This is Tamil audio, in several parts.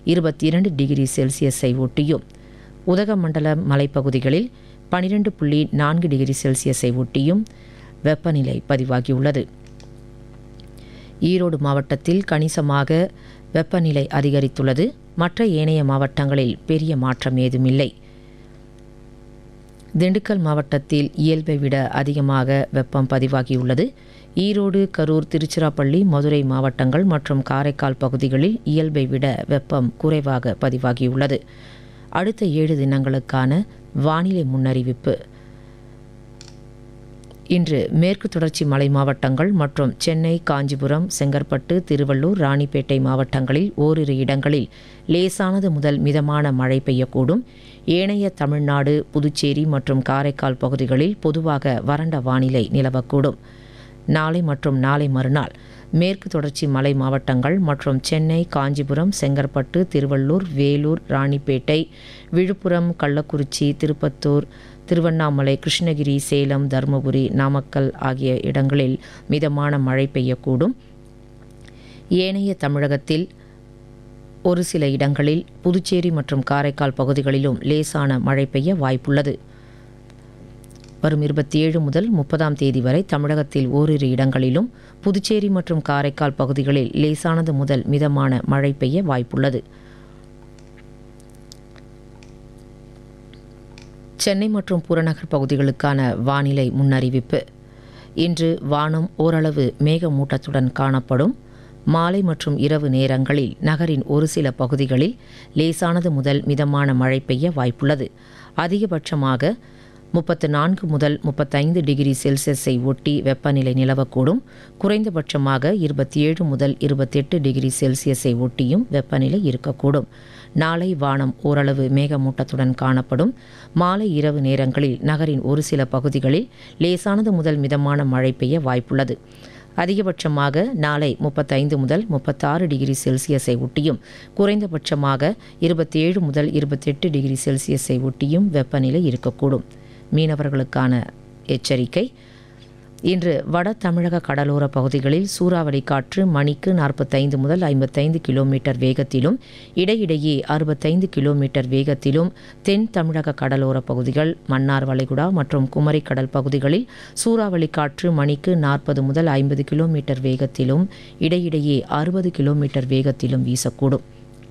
இருபத்தி இரண்டு டிகிரி செல்சியஸை ஒட்டியும் உதகமண்டல மலைப்பகுதிகளில் பனிரெண்டு புள்ளி நான்கு டிகிரி செல்சியஸை ஒட்டியும் வெப்பநிலை பதிவாகியுள்ளது ஈரோடு மாவட்டத்தில் கணிசமாக வெப்பநிலை அதிகரித்துள்ளது மற்ற ஏனைய மாவட்டங்களில் பெரிய மாற்றம் ஏதுமில்லை திண்டுக்கல் மாவட்டத்தில் இயல்பை விட அதிகமாக வெப்பம் பதிவாகியுள்ளது ஈரோடு கரூர் திருச்சிராப்பள்ளி மதுரை மாவட்டங்கள் மற்றும் காரைக்கால் பகுதிகளில் இயல்பை விட வெப்பம் குறைவாக பதிவாகியுள்ளது அடுத்த ஏழு தினங்களுக்கான வானிலை முன்னறிவிப்பு இன்று மேற்கு தொடர்ச்சி மலை மாவட்டங்கள் மற்றும் சென்னை காஞ்சிபுரம் செங்கற்பட்டு திருவள்ளூர் ராணிப்பேட்டை மாவட்டங்களில் ஓரிரு இடங்களில் லேசானது முதல் மிதமான மழை பெய்யக்கூடும் ஏனைய தமிழ்நாடு புதுச்சேரி மற்றும் காரைக்கால் பகுதிகளில் பொதுவாக வறண்ட வானிலை நிலவக்கூடும் நாளை மற்றும் நாளை மறுநாள் மேற்கு தொடர்ச்சி மலை மாவட்டங்கள் மற்றும் சென்னை காஞ்சிபுரம் செங்கற்பட்டு திருவள்ளூர் வேலூர் ராணிப்பேட்டை விழுப்புரம் கள்ளக்குறிச்சி திருப்பத்தூர் திருவண்ணாமலை கிருஷ்ணகிரி சேலம் தருமபுரி நாமக்கல் ஆகிய இடங்களில் மிதமான மழை பெய்யக்கூடும் ஏனைய தமிழகத்தில் ஒரு சில இடங்களில் புதுச்சேரி மற்றும் காரைக்கால் பகுதிகளிலும் லேசான மழை பெய்ய வாய்ப்புள்ளது வரும் இருபத்தி ஏழு முதல் முப்பதாம் தேதி வரை தமிழகத்தில் ஓரிரு இடங்களிலும் புதுச்சேரி மற்றும் காரைக்கால் பகுதிகளில் லேசானது முதல் மிதமான மழை பெய்ய வாய்ப்புள்ளது சென்னை மற்றும் புறநகர் பகுதிகளுக்கான வானிலை முன்னறிவிப்பு இன்று வானம் ஓரளவு மேகமூட்டத்துடன் காணப்படும் மாலை மற்றும் இரவு நேரங்களில் நகரின் ஒரு சில பகுதிகளில் லேசானது முதல் மிதமான மழை பெய்ய வாய்ப்புள்ளது அதிகபட்சமாக முப்பத்து நான்கு முதல் முப்பத்தைந்து டிகிரி செல்சியஸை ஒட்டி வெப்பநிலை நிலவக்கூடும் குறைந்தபட்சமாக இருபத்தி ஏழு முதல் இருபத்தெட்டு டிகிரி செல்சியஸை ஒட்டியும் வெப்பநிலை இருக்கக்கூடும் நாளை வானம் ஓரளவு மேகமூட்டத்துடன் காணப்படும் மாலை இரவு நேரங்களில் நகரின் ஒரு சில பகுதிகளில் லேசானது முதல் மிதமான மழை பெய்ய வாய்ப்புள்ளது அதிகபட்சமாக நாளை முப்பத்தைந்து முதல் முப்பத்தாறு டிகிரி செல்சியஸை ஒட்டியும் குறைந்தபட்சமாக இருபத்தி ஏழு முதல் இருபத்தெட்டு டிகிரி செல்சியஸை ஒட்டியும் வெப்பநிலை இருக்கக்கூடும் மீனவர்களுக்கான எச்சரிக்கை இன்று வட தமிழக கடலோர பகுதிகளில் சூறாவளி காற்று மணிக்கு நாற்பத்தைந்து முதல் ஐம்பத்தைந்து கிலோமீட்டர் வேகத்திலும் இடையிடையே அறுபத்தைந்து கிலோமீட்டர் வேகத்திலும் தென் தமிழக கடலோர பகுதிகள் மன்னார் வளைகுடா மற்றும் குமரிக்கடல் பகுதிகளில் சூறாவளி காற்று மணிக்கு நாற்பது முதல் ஐம்பது கிலோமீட்டர் வேகத்திலும் இடையிடையே அறுபது கிலோமீட்டர் வேகத்திலும் வீசக்கூடும்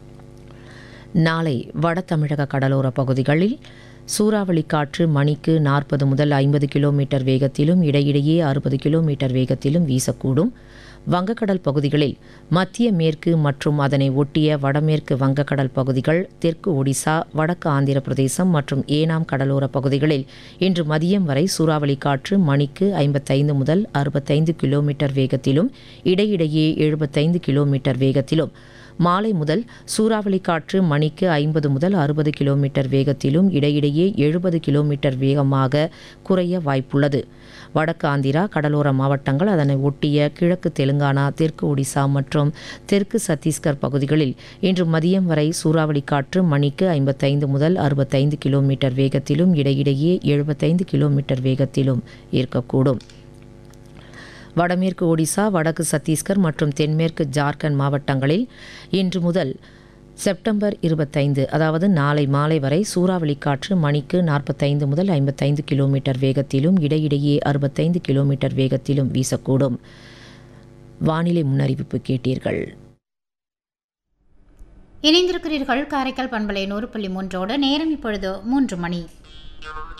நாளை வட தமிழக கடலோர பகுதிகளில் சூறாவளி காற்று மணிக்கு நாற்பது முதல் ஐம்பது கிலோமீட்டர் வேகத்திலும் இடையிடையே அறுபது கிலோமீட்டர் வேகத்திலும் வீசக்கூடும் வங்கக்கடல் பகுதிகளில் மத்திய மேற்கு மற்றும் அதனை ஒட்டிய வடமேற்கு வங்கக்கடல் பகுதிகள் தெற்கு ஒடிசா வடக்கு ஆந்திர பிரதேசம் மற்றும் ஏனாம் கடலோர பகுதிகளில் இன்று மதியம் வரை சூறாவளி காற்று மணிக்கு ஐம்பத்தைந்து முதல் அறுபத்தைந்து கிலோமீட்டர் வேகத்திலும் இடையிடையே எழுபத்தைந்து கிலோமீட்டர் வேகத்திலும் மாலை முதல் சூறாவளி காற்று மணிக்கு ஐம்பது முதல் அறுபது கிலோமீட்டர் வேகத்திலும் இடையிடையே எழுபது கிலோமீட்டர் வேகமாக குறைய வாய்ப்புள்ளது வடக்கு ஆந்திரா கடலோர மாவட்டங்கள் அதனை ஒட்டிய கிழக்கு தெலுங்கானா தெற்கு ஒடிசா மற்றும் தெற்கு சத்தீஸ்கர் பகுதிகளில் இன்று மதியம் வரை சூறாவளி காற்று மணிக்கு ஐம்பத்தைந்து முதல் அறுபத்தைந்து கிலோமீட்டர் வேகத்திலும் இடையிடையே எழுபத்தைந்து கிலோமீட்டர் வேகத்திலும் இருக்கக்கூடும் வடமேற்கு ஒடிசா வடக்கு சத்தீஸ்கர் மற்றும் தென்மேற்கு ஜார்க்கண்ட் மாவட்டங்களில் இன்று முதல் செப்டம்பர் இருபத்தைந்து அதாவது நாளை மாலை வரை சூறாவளி காற்று மணிக்கு நாற்பத்தைந்து முதல் ஐம்பத்தைந்து கிலோமீட்டர் வேகத்திலும் இடையிடையே அறுபத்தைந்து கிலோமீட்டர் வேகத்திலும் வீசக்கூடும் வானிலை முன்னறிவிப்பு கேட்டீர்கள் இணைந்திருக்கிறீர்கள் காரைக்கால் பண்பலை நூறு புள்ளி மூன்றோடு நேரம் இப்பொழுது மூன்று மணி